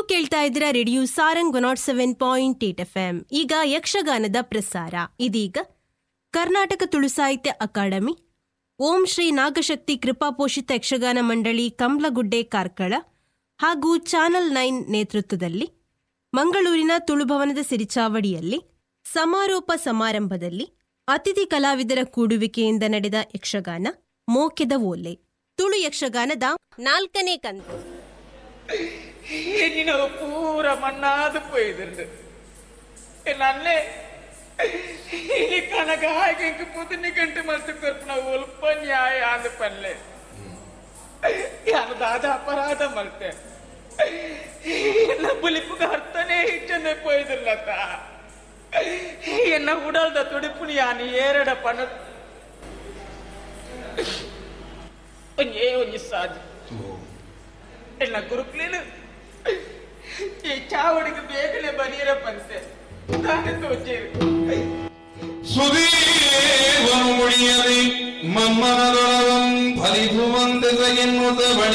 ನೀವು ಕೇಳ್ತಾ ಇದ್ದೀರಾ radio Sarang one not seven point eight F M ಈಗ ಯಕ್ಷಗಾನದ ಪ್ರಸಾರ ಇದೀಗ ಕರ್ನಾಟಕ ತುಳು ಸಾಹಿತ್ಯ ಅಕಾಡೆಮಿ ಓಂ ಶ್ರೀ ನಾಗಶಕ್ತಿ ಕೃಪಾಪೋಷಿತ ಯಕ್ಷಗಾನ ಮಂಡಳಿ ಕಮ್ಲಗುಡ್ಡೆ ಕಾರ್ಕಳ ಹಾಗೂ ಚಾನಲ್ ನೈನ್ ನೇತೃತ್ವದಲ್ಲಿ ಮಂಗಳೂರಿನ ತುಳುಭವನದ ಸಿರಿಚಾವಡಿಯಲ್ಲಿ ಸಮಾರೋಪ ಸಮಾರಂಭದಲ್ಲಿ ಅತಿಥಿ ಕಲಾವಿದರ ಕೂಡುವಿಕೆಯಿಂದ ನಡೆದ ಯಕ್ಷಗಾನ ಮೋಕೆದ ಓಲೆ ತುಳು ಯಕ್ಷಗಾನದ ನಾಲ್ಕನೇ ಕಂತು என்னினவு பூரா மண்ணாது போயிதுண்டு ನನ್ನೇ ಈ ಕನಕ ಹಾಗೆ ಪುದನಿ ಗಂಟೆ ಮತ್ತೆ ಕರ್ಪಣ ಉಲ್ಪ ನ್ಯಾಯ ಅಂದ ಪಲ್ಲೆ ಯಾರು ದಾದ ಅಪರಾಧ ಮಲ್ತೆ ಎನ್ನ ಬುಲಿಪುಗ ಅರ್ಥನೇ ಇಟ್ಟನೆ ಪೋಯ್ದಿರ್ಲತ್ತ ಎನ್ನ ಉಡಲ್ದ ತುಡಿಪುನಿ ಯಾನಿ ಏರಡ ಪಣ ಒಂಜೇ ಒಂಜಿ ಸಾಜಿ ಎಲ್ಲ ಗುರುಕ್ಲೇನು ಈ ಚಾವಡಿಗೆ ಬೇಗನೆ ಬರೀರ ಬಂತೆ ತಾನೇ ತೋಚೇರು ಸುದೀವನು ಮುಡಿಯದೆ ಮಮ್ಮನದೊಳಗಂ ಫಲಿಸುವಂತೆ ಎನ್ನುತ್ತ ಬಳಿ